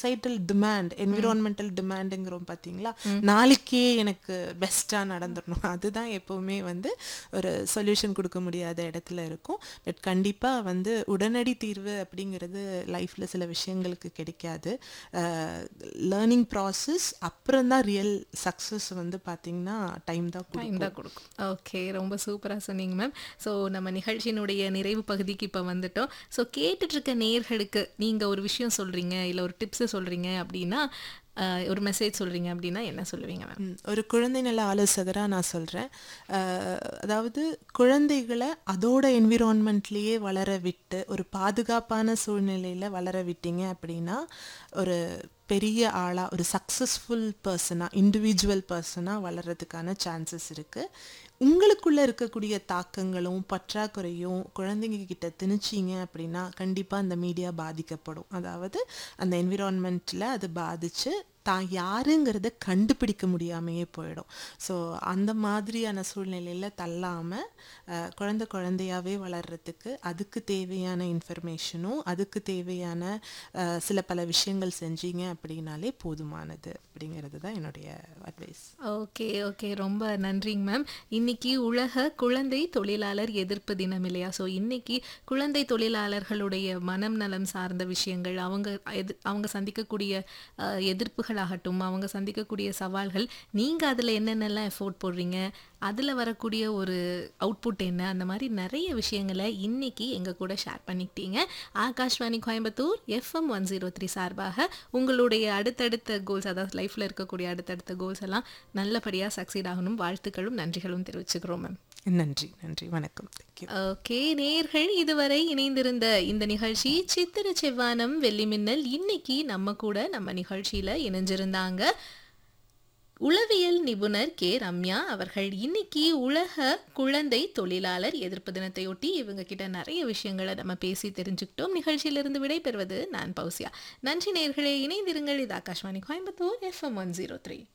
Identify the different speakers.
Speaker 1: societal demand environmental டிமாண்டுங்கிறோம் பார்த்தீங்களா நாளைக்கே எனக்கு பெஸ்ட்டாக நடந்துடணும் அதுதான் எப்போவுமே வந்து ஒரு சொல்யூஷன் கொடுக்க முடியாத இடத்துல இருக்கும் பட் கண்டிப்பாக வந்து உடனடி தீர்வு அப்படிங்கிறது லைஃப்பில் சில விஷயங்களுக்கு கிடைக்காது லேர்னிங் ப்ராசஸ் அப்புறம் தான் ரியல் சக்ஸஸ் வந்து பார்த்தீங்கன்னா டைம் தான் கொடுக்கும்
Speaker 2: டைம் தான் கொடுக்கும் ஓகே ரொம்ப சூப்பராக சொன்னீங்க மேம் ஸோ நம்ம நிகழ்ச்சியினுடைய நிறைவு பகுதிக்கு இப்போ வந்துட்டோம் ஸோ கேட்டுட்டு இருக்க நேர்களுக்கு நீங்கள் ஒரு விஷயம் சொல்கிறீங்க இல்லை ஒரு டிப்ஸு சொல்கிறீங்க அப்படின்னா அஹ், ஒரு மெசேஜ் சொல்கிறீங்க அப்படின்னா என்ன சொல்லுவீங்க மேம்
Speaker 1: ம், ஒரு குழந்தை நல ஆலோசகராக நான் சொல்கிறேன் அதாவது குழந்தைகளை அதோட என்விரான்மெண்ட்லேயே வளர விட்டு ஒரு பாதுகாப்பான சூழ்நிலையில் வளர விட்டீங்க அப்படின்னா ஒரு பெரிய ஆளாக ஒரு சக்ஸஸ்ஃபுல் பர்சனாக இண்டிவிஜுவல் பர்சனாக வளர்கிறதுக்கான சான்சஸ் இருக்குது உங்களுக்குள்ளே இருக்கக்கூடிய தாக்கங்களும் பற்றாக்குறையும் குழந்தைங்க கிட்ட திணிச்சிங்க அப்படின்னா கண்டிப்பாக அந்த மீடியா பாதிக்கப்படும் அதாவது அந்த என்விரான்மெண்ட்டில் அது பாதித்து தான் யாருங்கிறத கண்டுபிடிக்க முடியாமையே போயிடும் ஸோ அந்த மாதிரியான சூழ்நிலையில் தள்ளாமல் குழந்தை குழந்தையாவே வளர்கிறதுக்கு அதுக்கு தேவையான இன்ஃபர்மேஷனும் அதுக்கு தேவையான அஹ், சில பல விஷயங்கள் செஞ்சீங்க அப்படின்னாலே போதுமானது அப்படிங்கிறது தான் என்னுடைய அட்வைஸ்
Speaker 2: ஓகே ஓகே ரொம்ப நன்றிங்க மேம் இன்னைக்கு உலக குழந்தை தொழிலாளர் எதிர்ப்பு தினம் இல்லையா ஸோ இன்னைக்கு குழந்தை தொழிலாளர்களுடைய மனம் நலம் சார்ந்த விஷயங்கள் அவங்க எது அவங்க சந்திக்கக்கூடிய அஹ், எதிர்ப்புகளாகட்டும் அவங்க சந்திக்கக்கூடிய சவால்கள் நீங்கள் அதில் என்னென்னலாம் எஃபோர்ட் போடுறீங்க அதில் வரக்கூடிய ஒரு அவுட்புட் என்ன அந்த மாதிரி நிறைய விஷயங்களை இன்னைக்கு எங்கள் கூட ஷேர் பண்ணிக்கிட்டீங்க Akashvani Coimbatore FM one zero three சார்பாக உங்களுடைய அடுத்தடுத்த கோல்ஸ் அதாவது லைஃப்பில் இருக்கக்கூடிய அடுத்தடுத்த கோல்ஸ் எல்லாம் நல்லபடியாக சக்சீட் ஆகணும் வாழ்த்துக்களும் நன்றிகளும் தெரிவிச்சுக்கிறோம் மேம்
Speaker 1: நன்றி நன்றி வணக்கம் தேங்க்யூ
Speaker 2: ஓகே நேர்கள் இதுவரை இணைந்திருந்த இந்த நிகழ்ச்சி சித்திர செவ்வானம் வெள்ளி மின்னல் இன்னைக்கு நம்ம கூட நம்ம நிகழ்ச்சியில இணைஞ்சிருந்தாங்க உளவியல் நிபுணர் கே ரம்யா அவர்கள் இன்னைக்கு உலக குழந்தை தொழிலாளர் எதிர்ப்பு தினத்தையொட்டி இவங்க கிட்ட நிறைய விஷயங்களை நம்ம பேசி தெரிஞ்சுக்கிட்டோம் நிகழ்ச்சியிலிருந்து விடைபெறுவது நான் பௌசியா நன்றி நேர்களே இணைந்திருங்கள் இது Akashvani Coimbatore FM one zero three